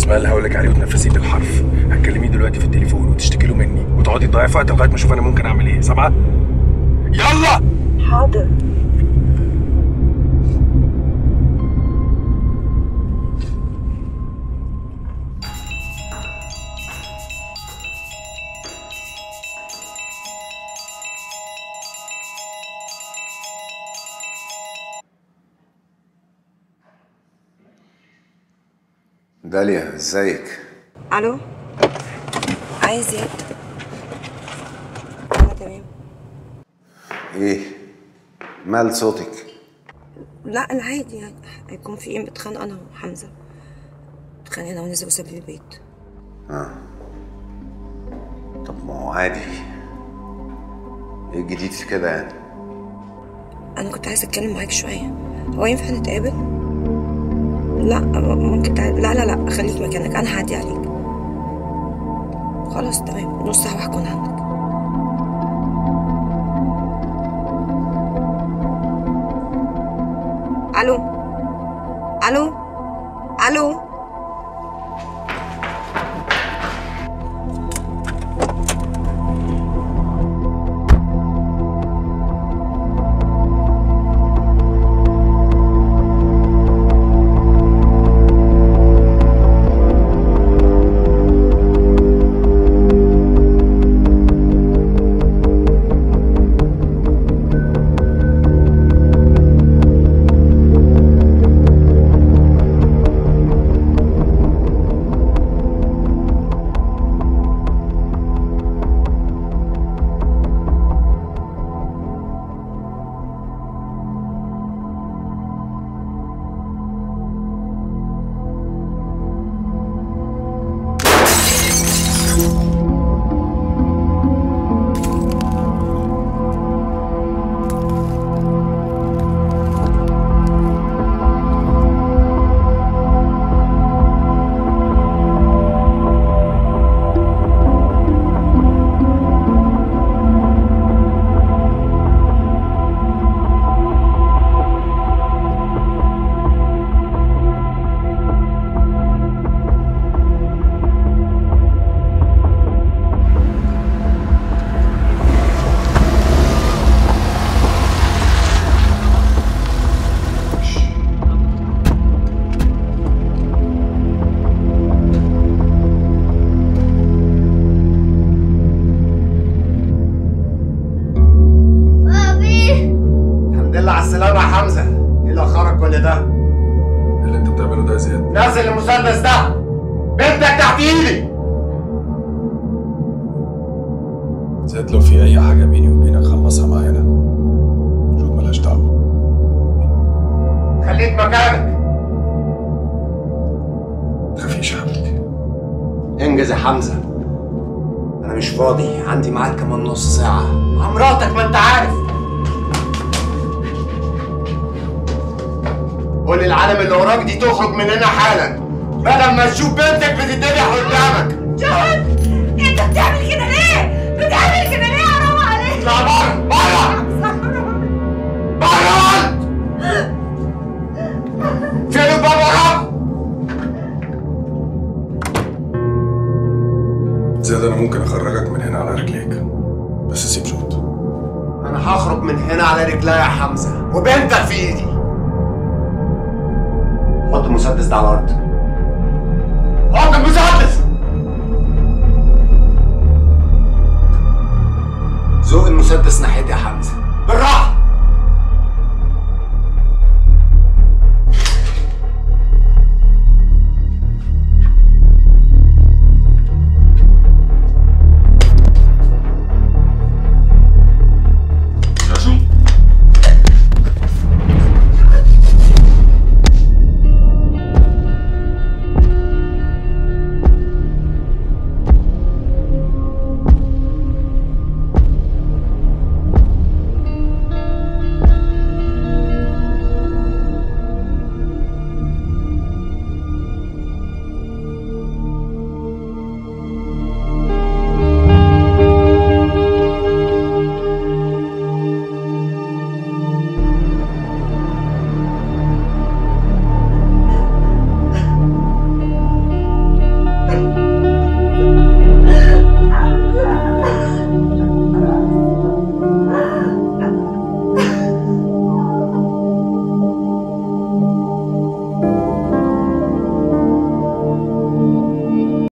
اسمها اللي هقول لك عليه وتنفذيه بالحرف هتكلميه دلوقتي في التليفون وتشتكي له مني وتقعدي تضيعي في وقت لغايه ما اشوف انا ممكن اعمل ايه سامعه يلا حاضر داليا ازيك الو عايز زياد انا تمام ايه مال صوتك لا انا عادي يعني هيكون في ايه بتخانق انا وحمزه اتخانقنا ونزل وساب لي البيت طب ما هو عادي ايه الجديد في كده يعني انا كنت عايزه اتكلم معاك شويه هو ينفع نتقابل لا ممكن تع... لا لا لا خليك مكانك انا هعدي عليك خلاص تمام نص ساعه وهكون عندك الو الو الو الحمد لله على السلامة يا حمزة ايه اللي اخرك كل ده؟ إيه اللي انت بتعمله ده يا زياد نزل المسدس ده بنتك تحت ايدي زياد لو في اي حاجه بيني وبينك خلصها معانا جود ملهاش دعوه خليك مكانك تخافيش يا حبيبتي انجز يا حمزة انا مش فاضي عندي معاك كمان نص ساعة مع مراتك ما انت عارف قول للعالم اللي وراك دي تخرج من هنا حالا بدل ما تشوف بنتك بتتذبح قدامك جهد انت بتعمل كده ليه؟ بتعمل كده ليه حرام عليك؟ اطلع بره بره بره فين الباب ورا زياد انا ممكن اخرجك من هنا على رجليك بس سيب جود انا هخرج من هنا على رجلي يا حمزه وبنتك في ايدي حط المسدس ده على الارض حط المسدس زوق المسدس ناحيتي يا حمزه